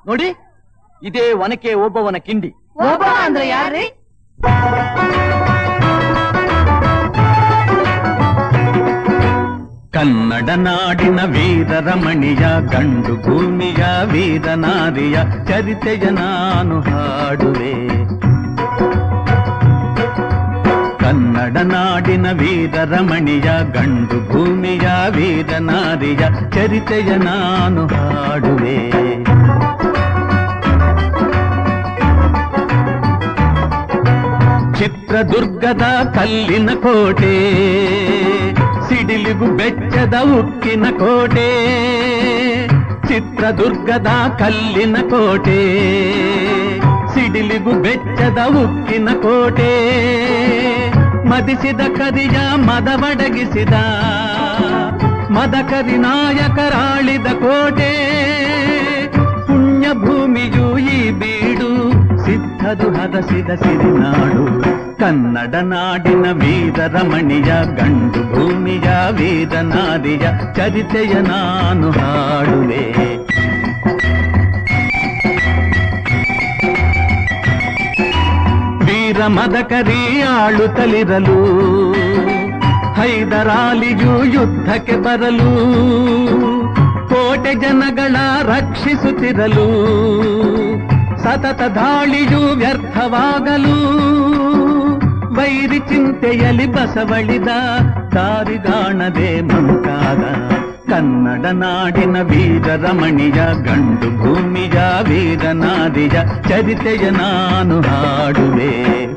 ನೋಡಿ ಇದೇ ಒನಕೆ ಒಬ್ಬವನ ಕಿಂಡಿ ಒಬ್ಬ ಅಂದ್ರೆ ಯಾರ್ರಿ ಕನ್ನಡ ನಾಡಿನ ವೀರರಮಣಿಯ ಗಂಡು ಭೂಮಿಯ ವೀರನಾರಿಯ ಚರಿತೆಯ ನಾನು ಹಾಡುವೆ ಕನ್ನಡ ನಾಡಿನ ವೀರರಮಣಿಯ ಗಂಡು ಭೂಮಿಯ ವೀರನಾರಿಯ ಚರಿತೆಯ ನಾನು ಹಾಡುವೆ ಚಿತ್ರದುರ್ಗದ ಕಲ್ಲಿನ ಕೋಟೆ ಸಿಡಿಲಿಗು ಬೆಚ್ಚದ ಉಕ್ಕಿನ ಕೋಟೆ ಚಿತ್ರದುರ್ಗದ ಕಲ್ಲಿನ ಕೋಟೆ ಸಿಡಿಲಿಗು ಬೆಚ್ಚದ ಉಕ್ಕಿನ ಕೋಟೆ ಮದಿಸಿದ ಕರಿಯ ಮದವಡಗಿಸಿದ ಮದಕರಿ ನಾಯಕರಾಳಿದ ಕೋಟೆ ಪುಣ್ಯ ಭೂಮಿಯು ಈ ಬೀಡು ಸಿದ್ಧದು ಹದಸಿದ ಸಿರಿನಾಡು ಕನ್ನಡ ನಾಡಿನ ವೀರರಮಣಿಯ ಗಂಡು ಭೂಮಿಯ ವೀರನಾರಿಯ ಚರಿತೆಯ ನಾನು ಹಾಡುವೆ ವೀರ ಮದಕರಿ ಆಳುತ್ತಲಿರಲು ಹೈದರಾಲಿಯು ಯುದ್ಧಕ್ಕೆ ಬರಲು ಕೋಟೆ ಜನಗಳ ರಕ್ಷಿಸುತ್ತಿರಲು ಸತತ ದಾಳಿಯು ವ್ಯರ್ಥವಾಗಲು ವೈರಿ ಚಿಂತೆಯಲ್ಲಿ ಬಸವಳಿದ ದಾರಿಗಾಣದೆ ಮಂಕಾದ ಕನ್ನಡ ನಾಡಿನ ವೀರರಮಣಿಯ ಗಂಡು ಭೂಮಿಯ ವೀರನಾದಿಯ ಚರಿತೆಯ ನಾನು ಹಾಡುವೆ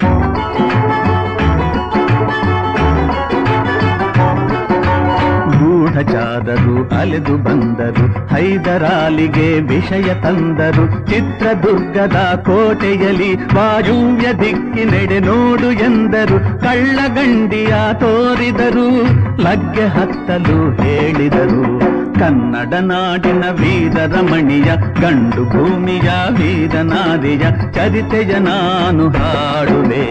ಗೂಢಚಾರರು ಅಲೆದು ಬಂದರು ಹೈದರಾಲಿಗೆ ವಿಷಯ ತಂದರು ಚಿತ್ರದುರ್ಗದ ಕೋಟೆಯಲ್ಲಿ ವಾಯುವ್ಯ ದಿಕ್ಕಿನೆಡೆ ನೋಡು ಎಂದರು ಕಳ್ಳಗಂಡಿಯ ತೋರಿದರು ಲಗ್ಗೆ ಹತ್ತಲು ಹೇಳಿದರು ಕನ್ನಡ ನಾಡಿನ ವೀರರಮಣಿಯ ಗಂಡು ಭೂಮಿಯ ವೀರನಾರಿಯ ಚರಿತೆಯ ನಾನು ಹಾಡುವೆ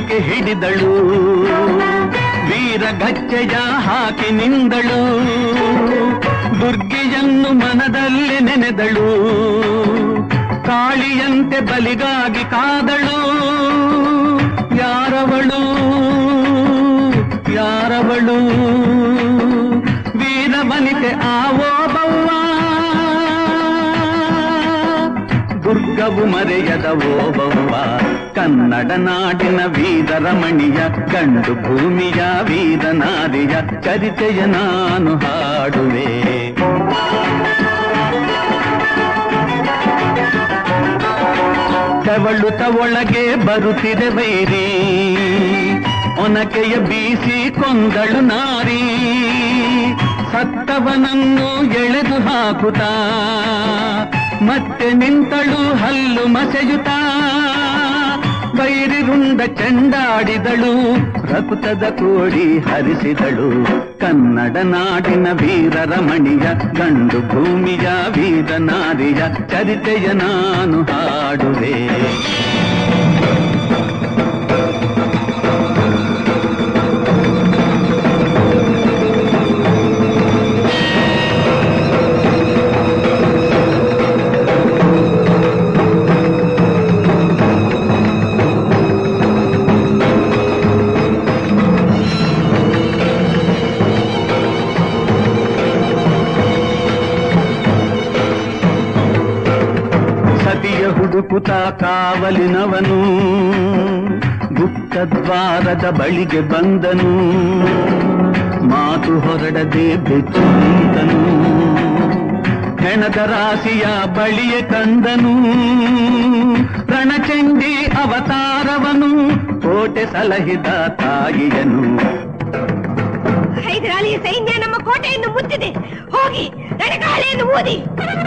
ನಾಲಿಗೆ ಹಿಡಿದಳು ವೀರ ಗಚ್ಚೆಯ ಹಾಕಿ ನಿಂದಳು ದುರ್ಗೆಯನ್ನು ಮನದಲ್ಲಿ ನೆನೆದಳು ಕಾಳಿಯಂತೆ ಬಲಿಗಾಗಿ ಕಾದಳು ಯಾರವಳು ಯಾರವಳು ವೀರವನಿತೆ ಆವೋ ಬವ್ವ ದುರ್ಗವು ಮರೆಯದ ಓಬವ್ವ ಕನ್ನಡ ನಾಡಿನ ವೀರರಮಣಿಯ ಗಂಡು ಭೂಮಿಯ ವೀರನಾರಿಯ ಚರಿತೆಯ ನಾನು ಹಾಡುವೆ ತೆವಳುತ ಒಳಗೆ ಬರುತ್ತಿದೆ ವೈರಿ ಒನಕೆಯ ಬೀಸಿ ಕೊಂದಳು ನಾರಿ ಸತ್ತವನನ್ನು ಎಳೆದು ಹಾಕುತ್ತಾ ಮತ್ತೆ ನಿಂತಳು ಹಲ್ಲು ಮಸೆಯುತ್ತ ವೈರಿ ರುಂಡ ಚೆಂಡಾಡಿದಳು ರಕುತದ ಕೋಡಿ ಹರಿಸಿದಳು ಕನ್ನಡ ನಾಡಿನ ವೀರರಮಣಿಯ ಗಂಡು ಭೂಮಿಯ ವೀರ ನಾರಿಯ ಚರಿತೆಯ ನಾನು ಹಾಡುವೆ ಸತಿಯ ಹುಡುಕುತ ಕಾವಲಿನವನು ಗುಪ್ತದ್ವಾರದ ಬಳಿಗೆ ಬಂದನು ಮಾತು ಹೊರಡದೆ ಬೆಚ್ಚು ನಿಂತನು ಹೆಣದ ರಾಶಿಯ ಬಳಿಯ ಕಂದನು ರಣಚಂಡಿ ಅವತಾರವನು ಕೋಟೆ ಸಲಹಿದ ತಾಯಿಯನು ಹೈದರಾಲಿಯ ಸೈನ್ಯ ನಮ್ಮ ಕೋಟೆಯನ್ನು ಮುತ್ತಿದೆ ಹೋಗಿ ರಣಗಾಳೆಯನ್ನು ಊದಿ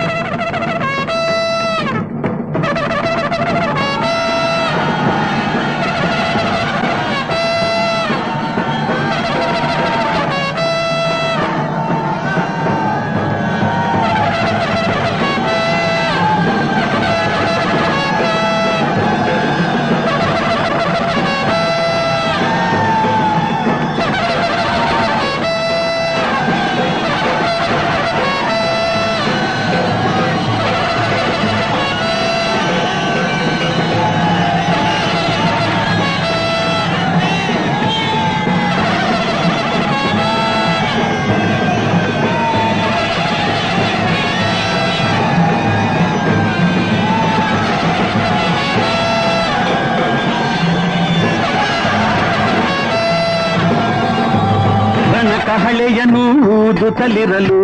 ರಣಕಹಳೆಯನ್ನು ಊದುತ್ತಲಿರಲು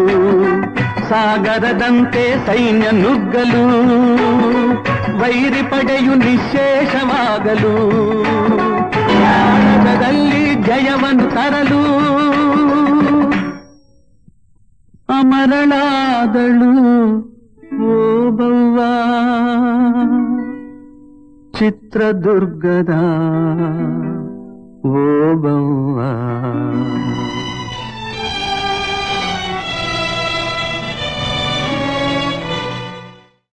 ಸಾಗರದಂತೆ ಸೈನ್ಯ ನುಗ್ಗಲು ವೈರಿ ಪಡೆಯು ನಿಶೇಷವಾಗಲು ಭಾರತದಲ್ಲಿ ಜಯವನ್ನು ತರಲು ಅಮರಳಾದಳು ಓಬವ್ವ ಚಿತ್ರದುರ್ಗದ ಓಬವ್ವ